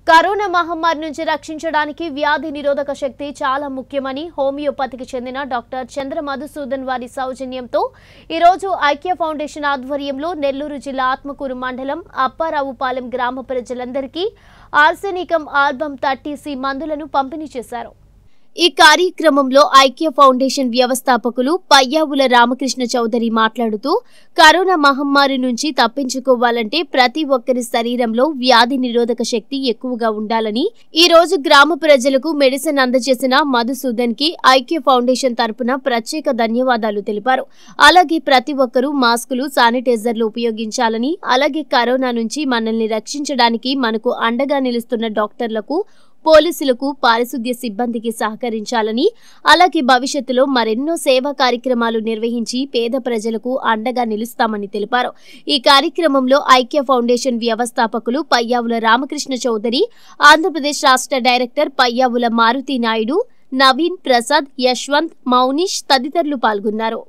corona మహమ్మారి నుంచి రక్షించడానికి వ్యాధి నిరోధక శక్తి చాలా ముఖ్యమని హోమియోపతికి చెందిన డాక్టర్ చంద్ర మధుసూదన్ వారి సౌజన్యంతో ఈరోజు ఐక్య ఫౌండేషన్ ఆధ్వర్యంలో నెల్లూరు జిల్లా ఆత్మకూరు మండలం అప్పారావుపాలెం గ్రామ ప్రజలందరికీ ఆర్సెనికం ఆల్బమ్ థర్టీ సి మందులను పంపిణీ చేశారు ఈ కార్యక్రమంలో ఐక్య ఫౌండేషన్ వ్యవస్థాపకులు పయ్యావుల రామకృష్ణ చౌదరి మాట్లాడుతూ కరోనా మహమ్మారి నుంచి తప్పించుకోవాలంటే ప్రతి ఒక్కరి శరీరంలో వ్యాధి నిరోధక శక్తి ఎక్కువగా ఉండాలని ఈ రోజు గ్రామ ప్రజలకు మెడిసిన్ అందజేసిన మధుసూదన్ కి ఐక్య ఫౌండేషన్ తరపున ప్రత్యేక ధన్యవాదాలు తెలిపారు అలాగే ప్రతి ఒక్కరూ మాస్కులు శానిటైజర్లు ఉపయోగించాలని అలాగే కరోనా నుంచి మనల్ని రక్షించడానికి మనకు అండగా నిలుస్తున్న డాక్టర్లకు పోలీసులకు పారిశుద్ధ్య సిబ్బందికి సహకరించాలని అలాగే భవిష్యత్తులో మరెన్నో సేవా కార్యక్రమాలు నిర్వహించి పేద ప్రజలకు అండగా నిలుస్తామని తెలిపారు ఈ కార్యక్రమంలో ఐక్య ఫౌండేషన్ వ్యవస్థాపకులు పయ్యావుల రామకృష్ణ చౌదరి ఆంధ్రప్రదేశ్ రాష్ట్ర డైరెక్టర్ పయ్యావుల మారుతి నాయుడు నవీన్ ప్రసాద్ యశ్వంత్ మౌనిష్ తదితరులు పాల్గొన్నారు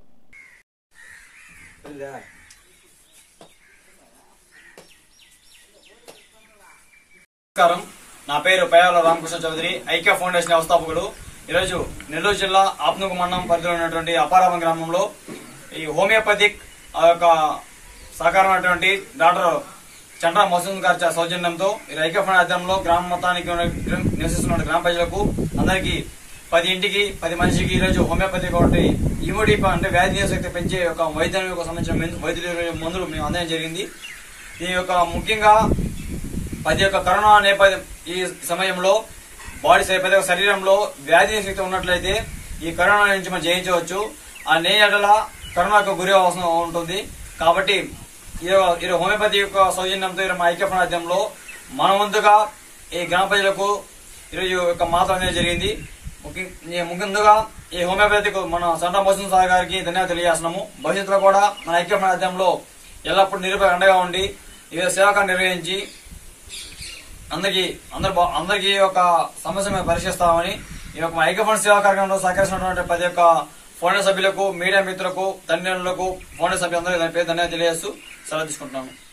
నమస్కారం నా పేరు పయాల రామకృష్ణ చౌదరి ఐక్య ఫౌండేషన్ వ్యవస్థాపకుడు ఈరోజు నెల్లూరు జిల్లా ఆప్నుకు మండలం పరిధిలో ఉన్నటువంటి అపారావం గ్రామంలో ఈ హోమియోపతిక్ ఆ యొక్క సహకారమైనటువంటి డాక్టర్ చంద్ర మసూద్ గారి చ- సౌజన్యంతో ఈ ఐక్య ఫౌండేషన్ ఆధ్వర్యంలో గ్రామ మొత్తానికి ఉన్న గ్ర- నివసిస్తున్న గ్రామ ప్రజలకు అందరికీ పది ఇంటికి పది మనిషికి ఈరోజు హోమియోపతిక్ ఒకటి ఇమ్యూనిటీ ప- అంటే వ్యాధి నిరోధకత పెంచే ఒక వైద్యం యొక్క సంబంధించిన మందు- వైద్యుల మందులు మేము అందడం జరిగింది ఈ యొక్క ముఖ్యంగా ప్రతి ఒక్క కరోనా నేపథ్యం ఈ సమయంలో బాడీ సై- ప్రతి ఒక్క శరీరంలో వ్యాధి శక్తి ఉన్నట్లయితే ఈ కరోనా నుంచి మనం జయించవచ్చు ఆ నేయడల కరోనాకు గురి అవసరం ఉంటుంది కాబట్టి ఈ యొక్క- ఈ హోమియోపతి యొక్క సౌజన్యంతో ఈరోజు మా ఐక్య ప్రాంతంలో మన వంతుగా ఈ గ్రామ ప్రజలకు ఈరోజు యొక్క మాత అనేది జరిగింది ముఖ్య- ఈ ముందుగా ఈ హోమియోపతికు మన సంట మోసం సార్ గారికి ధన్యవాదాలు తెలియజేస్తున్నాము భవిష్యత్తులో కూడా మన ఐక్య ప్రాంతంలో ఎల్లప్పుడూ నిరుప అండగా ఉండి ఈ సేవకాన్ని నిర్వహించి అందరికి అందరు బా- అందరికీ ఒక సమస్య మేము పరిశీలిస్తామని ఈ యొక్క ఐక్య ఫండ్ సేవా కార్యక్రమంలో సహకరిస్తున్నటువంటి ప్రతి ఒక్క ఫౌండర్ సభ్యులకు మీడియా మిత్రులకు తండ్రులకు ఫౌండర్ సభ్యులందరికీ దాని పేరు ధన్యవాదాలు తెలియజేస్తూ సెలవు తీసుకుంటున్నాను